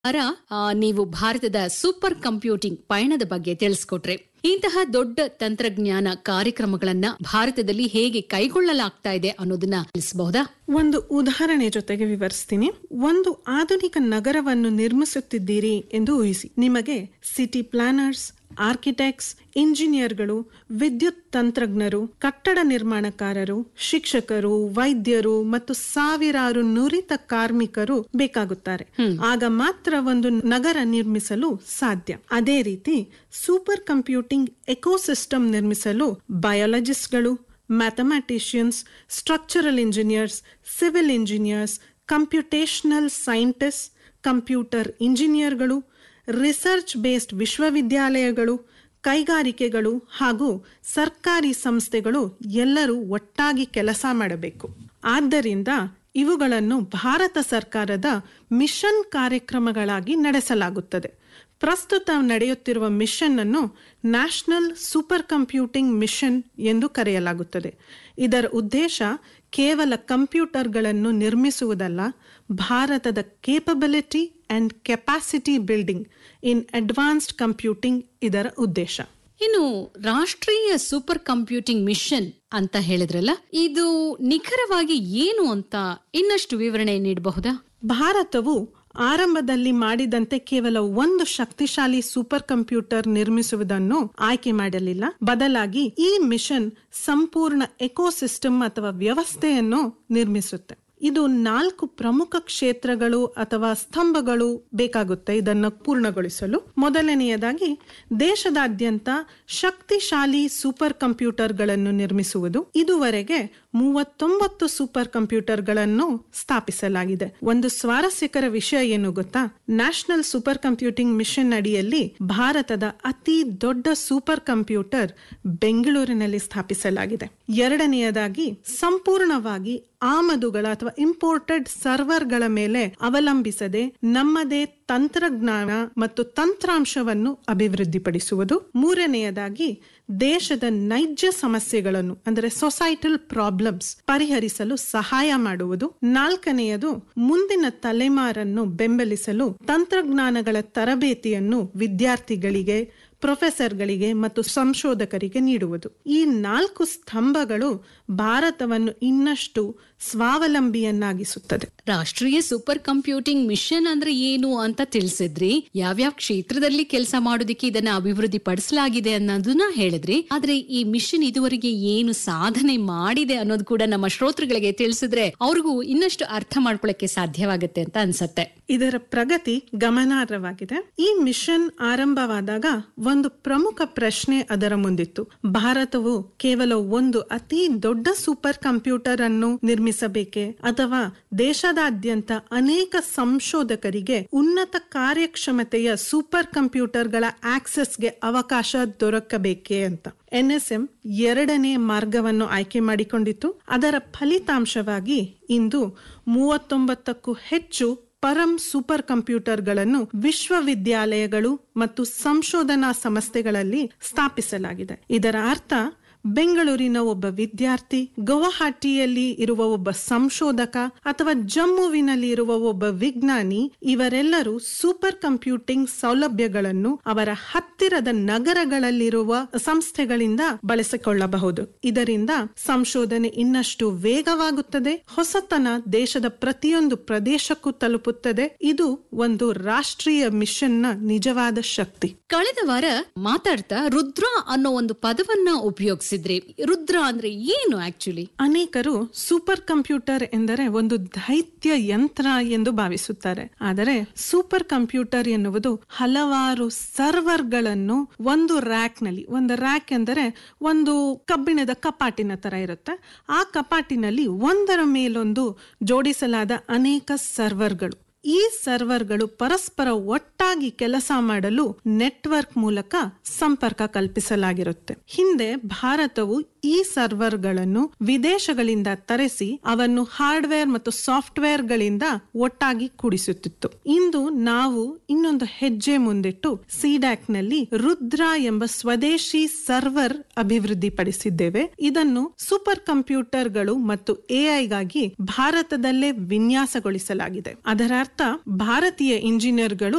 ಅರ ಆ, ನೀವು ಭಾರತದ ಸೂಪರ್ ಕಂಪ್ಯೂಟಿಂಗ್ ಪಯಣದ ಬಗ್ಗೆ ತಿಳಿಸ್ಕೊಟ್ರೆ ಇಂತಹ ದೊಡ್ಡ ತಂತ್ರಜ್ಞಾನ ಕಾರ್ಯಕ್ರಮಗಳನ್ನ ಭಾರತದಲ್ಲಿ ಹೇಗೆ ಕೈಗೊಳ್ಳಲಾಗ್ತಾ ಇದೆ ಅನ್ನೋದನ್ನ ತಿಳಿಸಬಹುದಾ ಒಂದು ಉದಾಹರಣೆ ಜೊತೆಗೆ ವಿವರಿಸ್ತೀನಿ ಒಂದು ಆಧುನಿಕ ನಗರವನ್ನು ನಿರ್ಮಿಸುತ್ತಿದ್ದೀರಿ ಎಂದು ಊಹಿಸಿ ನಿಮಗೆ ಸಿಟಿ ಪ್ಲಾನರ್ಸ್ ಆರ್ಕಿಟೆಕ್ಟ್ಸ್ ಇಂಜಿನಿಯರ್ಗಳು ವಿದ್ಯುತ್ ತಂತ್ರಜ್ಞರು ಕಟ್ಟಡ ನಿರ್ಮಾಣಕಾರರು ಶಿಕ್ಷಕರು ವೈದ್ಯರು ಮತ್ತು ಸಾವಿರಾರು ನುರಿತ ಕಾರ್ಮಿಕರು ಬೇಕಾಗುತ್ತಾರೆ ಆಗ ಮಾತ್ರ ಒಂದು ನಗರ ನಿರ್ಮಿಸಲು ಸಾಧ್ಯ ಅದೇ ರೀತಿ ಸೂಪರ್ ಕಂಪ್ಯೂಟಿಂಗ್ ಎಕೋಸಿಸ್ಟಮ್ ನಿರ್ಮಿಸಲು ಬಯಾಲಜಿಸ್ಟ್ಗಳು mathematicians structural engineers civil engineers computational scientist computer ಇಂಜಿನಿಯರ್ಗಳು ರಿಸರ್ಚ್ ಬೇಸ್ಡ್ ವಿಶ್ವವಿದ್ಯಾಲಯಗಳು ಕೈಗಾರಿಕೆಗಳು ಹಾಗೂ ಸರ್ಕಾರಿ ಸಂಸ್ಥೆಗಳು ಎಲ್ಲರೂ ಒಟ್ಟಾಗಿ ಕೆಲಸ ಮಾಡಬೇಕು ಆದ್ದರಿಂದ ಇವುಗಳನ್ನು ಭಾರತ ಸರ್ಕಾರದ ಮಿಷನ್ ಕಾರ್ಯಕ್ರಮಗಳಾಗಿ ನಡೆಸಲಾಗುತ್ತದೆ ಪ್ರಸ್ತುತ ನಡೆಯುತ್ತಿರುವ ಮಿಷನ್ ಅನ್ನು ನ್ಯಾಷನಲ್ ಸೂಪರ್ ಕಂಪ್ಯೂಟಿಂಗ್ ಮಿಷನ್ ಎಂದು ಕರೆಯಲಾಗುತ್ತದೆ ಇದರ ಉದ್ದೇಶ ಕೇವಲ ಕಂಪ್ಯೂಟರ್ಗಳನ್ನು ನಿರ್ಮಿಸುವುದಲ್ಲ ಭಾರತದ capability and capacity building in advanced computing ಇದರ ಉದ್ದೇಶ ಇನ್ನು ರಾಷ್ಟ್ರೀಯ ಸೂಪರ್ ಕಂಪ್ಯೂಟಿಂಗ್ ಮಿಷನ್ ಅಂತ ಹೇಳಿದ್ರಲ್ಲ ಇದು ನಿಖರವಾಗಿ ಏನು ಅಂತ ಇನ್ನಷ್ಟು ವಿವರಣೆ ನೀಡಬಹುದಾ ಭಾರತವು ಆರಂಭದಲ್ಲಿ ಮಾಡಿದಂತೆ ಕೇವಲ ಒಂದು ಶಕ್ತಿಶಾಲಿ ಸೂಪರ್ ಕಂಪ್ಯೂಟರ್ ನಿರ್ಮಿಸುವುದನ್ನು ಆಯ್ಕೆ ಮಾಡಲಿಲ್ಲ ಬದಲಾಗಿ ಈ ಮಿಷನ್ ಸಂಪೂರ್ಣ ಎಕೋಸಿಸ್ಟಮ್ ಅಥವಾ ವ್ಯವಸ್ಥೆಯನ್ನು ನಿರ್ಮಿಸುತ್ತೆ ಇದು ನಾಲ್ಕು ಪ್ರಮುಖ ಕ್ಷೇತ್ರಗಳು ಅಥವಾ ಸ್ತಂಭಗಳು ಬೇಕಾಗುತ್ತೆ ಇದನ್ನು ಪೂರ್ಣಗೊಳಿಸಲು ಮೊದಲನೆಯದಾಗಿ ದೇಶದಾದ್ಯಂತ ಶಕ್ತಿಶಾಲಿ ಸೂಪರ್ ಕಂಪ್ಯೂಟರ್ಗಳನ್ನು ನಿರ್ಮಿಸುವುದು ಇದುವರೆಗೆ ಮೂವತ್ತೊಂಬತ್ತು ಸೂಪರ್ ಕಂಪ್ಯೂಟರ್ಗಳನ್ನು ಸ್ಥಾಪಿಸಲಾಗಿದೆ ಒಂದು ಸ್ವಾರಸ್ಯಕರ ವಿಷಯ ಏನು ಗೊತ್ತಾ ನ್ಯಾಷನಲ್ ಸೂಪರ್ ಕಂಪ್ಯೂಟಿಂಗ್ ಮಿಷನ್ ಅಡಿಯಲ್ಲಿ ಭಾರತದ ಅತಿ ದೊಡ್ಡ ಸೂಪರ್ ಕಂಪ್ಯೂಟರ್ ಬೆಂಗಳೂರಿನಲ್ಲಿ ಸ್ಥಾಪಿಸಲಾಗಿದೆ ಎರಡನೆಯದಾಗಿ ಸಂಪೂರ್ಣವಾಗಿ ಆಮದುಗಳ ಅಥವಾ ಇಂಪೋರ್ಟೆಡ್ ಸರ್ವರ್ಗಳ ಮೇಲೆ ಅವಲಂಬಿಸದೆ ನಮ್ಮದೇ ತಂತ್ರಜ್ಞಾನ ಮತ್ತು ತಂತ್ರಾಂಶವನ್ನು ಅಭಿವೃದ್ಧಿಪಡಿಸುವುದು ಮೂರನೆಯದಾಗಿ ದೇಶದ ನೈಜ ಸಮಸ್ಯೆಗಳನ್ನು ಅಂದರೆ ಸೊಸೈಟಲ್ ಪ್ರಾಬ್ಲಮ್ಸ್ ಪರಿಹರಿಸಲು ಸಹಾಯ ಮಾಡುವುದು ನಾಲ್ಕನೆಯದು ಮುಂದಿನ ತಲೆಮಾರನ್ನು ಬೆಂಬಲಿಸಲು ತಂತ್ರಜ್ಞಾನಗಳ ತರಬೇತಿಯನ್ನು ವಿದ್ಯಾರ್ಥಿಗಳಿಗೆ ಪ್ರೊಫೆಸರ್ಗಳಿಗೆ ಮತ್ತು ಸಂಶೋಧಕರಿಗೆ ನೀಡುವುದು ಈ ನಾಲ್ಕು ಸ್ತಂಭಗಳು ಭಾರತವನ್ನು ಇನ್ನಷ್ಟು ಸ್ವಾವಲಂಬಿಯನ್ನಾಗಿಸುತ್ತದೆ ರಾಷ್ಟ್ರೀಯ ಸೂಪರ್ ಕಂಪ್ಯೂಟಿಂಗ್ ಮಿಷನ್ ಅಂದ್ರೆ ಏನು ಅಂತ ತಿಳಿಸಿದ್ರಿ ಯಾವ್ಯಾವ ಕ್ಷೇತ್ರದಲ್ಲಿ ಕೆಲಸ ಮಾಡೋದಕ್ಕೆ ಇದನ್ನ ಅಭಿವೃದ್ಧಿ ಪಡಿಸಲಾಗಿದೆ ಅನ್ನೋದನ್ನ ಹೇಳಿದ್ರಿ ಆದ್ರೆ ಈ ಮಿಷನ್ ಇದುವರೆಗೆ ಏನು ಸಾಧನೆ ಮಾಡಿದೆ ಅನ್ನೋದು ಕೂಡ ನಮ್ಮ ಶ್ರೋತೃಗಳಿಗೆ ತಿಳಿಸಿದ್ರೆ ಅವ್ರಿಗೂ ಇನ್ನಷ್ಟು ಅರ್ಥ ಮಾಡ್ಕೊಳಕ್ಕೆ ಸಾಧ್ಯವಾಗುತ್ತೆ ಅಂತ ಅನ್ಸತ್ತೆ ಇದರ ಪ್ರಗತಿ ಗಮನಾರ್ಹವಾಗಿದೆ ಈ ಮಿಷನ್ ಆರಂಭವಾದಾಗ ಒಂದು ಪ್ರಮುಖ ಪ್ರಶ್ನೆ ಅದರ ಮುಂದಿತ್ತು ಭಾರತವು ಕೇವಲ ಒಂದು ಅತಿ ದೊಡ್ಡ ಸೂಪರ್ ಕಂಪ್ಯೂಟರ್ ಅನ್ನು ನಿರ್ಮಿಸಬೇಕೆ ಅಥವಾ ದೇಶದಾದ್ಯಂತ ಅನೇಕ ಸಂಶೋಧಕರಿಗೆ ಉನ್ನತ ಕಾರ್ಯಕ್ಷಮತೆಯ ಸೂಪರ್ ಕಂಪ್ಯೂಟರ್ಗಳ ಆಕ್ಸೆಸ್ಗೆ ಅವಕಾಶ ದೊರಕಬೇಕೆ ಅಂತ ಎನ್ಎಸ್ಎಂ ಎರಡನೇ ಮಾರ್ಗವನ್ನು ಆಯ್ಕೆ ಮಾಡಿಕೊಂಡಿತ್ತು ಅದರ ಫಲಿತಾಂಶವಾಗಿ ಇಂದು ಮೂವತ್ತೊಂಬತ್ತಕ್ಕೂ ಹೆಚ್ಚು ಪರಂ ಸೂಪರ್ ಕಂಪ್ಯೂಟರ್ಗಳನ್ನು ವಿಶ್ವವಿದ್ಯಾಲಯಗಳು ಮತ್ತು ಸಂಶೋಧನಾ ಸಂಸ್ಥೆಗಳಲ್ಲಿ ಸ್ಥಾಪಿಸಲಾಗಿದೆ ಇದರ ಅರ್ಥ ಬೆಂಗಳೂರಿನ ಒಬ್ಬ ವಿದ್ಯಾರ್ಥಿ ಗುವಾಹಟಿಯಲ್ಲಿ ಇರುವ ಒಬ್ಬ ಸಂಶೋಧಕ ಅಥವಾ ಜಮ್ಮುವಿನಲ್ಲಿ ಇರುವ ಒಬ್ಬ ವಿಜ್ಞಾನಿ ಇವರೆಲ್ಲರೂ ಸೂಪರ್ ಕಂಪ್ಯೂಟಿಂಗ್ ಸೌಲಭ್ಯಗಳನ್ನು ಅವರ ಹತ್ತಿರದ ನಗರಗಳಲ್ಲಿರುವ ಸಂಸ್ಥೆಗಳಿಂದ ಬಳಸಿಕೊಳ್ಳಬಹುದು ಇದರಿಂದ ಸಂಶೋಧನೆ ಇನ್ನಷ್ಟು ವೇಗವಾಗುತ್ತದೆ ಹೊಸತನ ದೇಶದ ಪ್ರತಿಯೊಂದು ಪ್ರದೇಶಕ್ಕೂ ತಲುಪುತ್ತದೆ ಇದು ಒಂದು ರಾಷ್ಟ್ರೀಯ ಮಿಷನ್ನ ನಿಜವಾದ ಶಕ್ತಿ ಕಳೆದ ವಾರ ಮಾತಾಡ್ತಾ ರುದ್ರ ಅನ್ನೋ ಒಂದು ಪದವನ್ನ ಉಪಯೋಗಿಸಿದ್ರಿ ರುದ್ರ ಅಂದ್ರೆ ಏನು ಆಕ್ಚುಲಿ ಅನೇಕರು ಸೂಪರ್ ಕಂಪ್ಯೂಟರ್ ಎಂದರೆ ಒಂದು ದೈತ್ಯ ಯಂತ್ರ ಎಂದು ಭಾವಿಸುತ್ತಾರೆ ಆದರೆ ಸೂಪರ್ ಕಂಪ್ಯೂಟರ್ ಎನ್ನುವುದು ಹಲವಾರು ಸರ್ವರ್ಗಳನ್ನು ಒಂದು ರ್ಯಾಕ್ ನಲ್ಲಿ ಒಂದು ರ್ಯಾಕ್ ಎಂದರೆ ಒಂದು ಕಬ್ಬಿಣದ ಕಪಾಟಿನ ತರ ಇರುತ್ತೆ ಆ ಕಪಾಟಿನಲ್ಲಿ ಒಂದರ ಮೇಲೊಂದು ಜೋಡಿಸಲಾದ ಅನೇಕ ಸರ್ವರ್ಗಳು ಈ ಸರ್ವರ್ಗಳು ಪರಸ್ಪರ ಒಟ್ಟಾಗಿ ಕೆಲಸ ಮಾಡಲು ನೆಟ್ವರ್ಕ್ ಮೂಲಕ ಸಂಪರ್ಕ ಕಲ್ಪಿಸಲಾಗಿರುತ್ತೆ ಹಿಂದೆ ಭಾರತವು ಈ ಸರ್ವರ್ಗಳನ್ನು ವಿದೇಶಗಳಿಂದ ತರಿಸಿ ಅವನ್ನು ಹಾರ್ಡ್ವೇರ್ ಮತ್ತು ಸಾಫ್ಟ್ವೇರ್ ಗಳಿಂದ ಒಟ್ಟಾಗಿ ಕೂಡಿಸುತ್ತಿತ್ತು ಇಂದು ನಾವು ಇನ್ನೊಂದು ಹೆಜ್ಜೆ ಮುಂದಿಟ್ಟು ಸಿಡ್ಯಾಕ್ ನಲ್ಲಿ ರುದ್ರ ಎಂಬ ಸ್ವದೇಶಿ ಸರ್ವರ್ ಅಭಿವೃದ್ಧಿಪಡಿಸಿದ್ದೇವೆ ಇದನ್ನು ಸೂಪರ್ ಕಂಪ್ಯೂಟರ್ಗಳು ಮತ್ತು ಎಐಗಾಗಿ ಭಾರತದಲ್ಲೇ ವಿನ್ಯಾಸಗೊಳಿಸಲಾಗಿದೆ ಅದರ ಅರ್ಥ ಭಾರತೀಯ ಇಂಜಿನಿಯರ್ಗಳು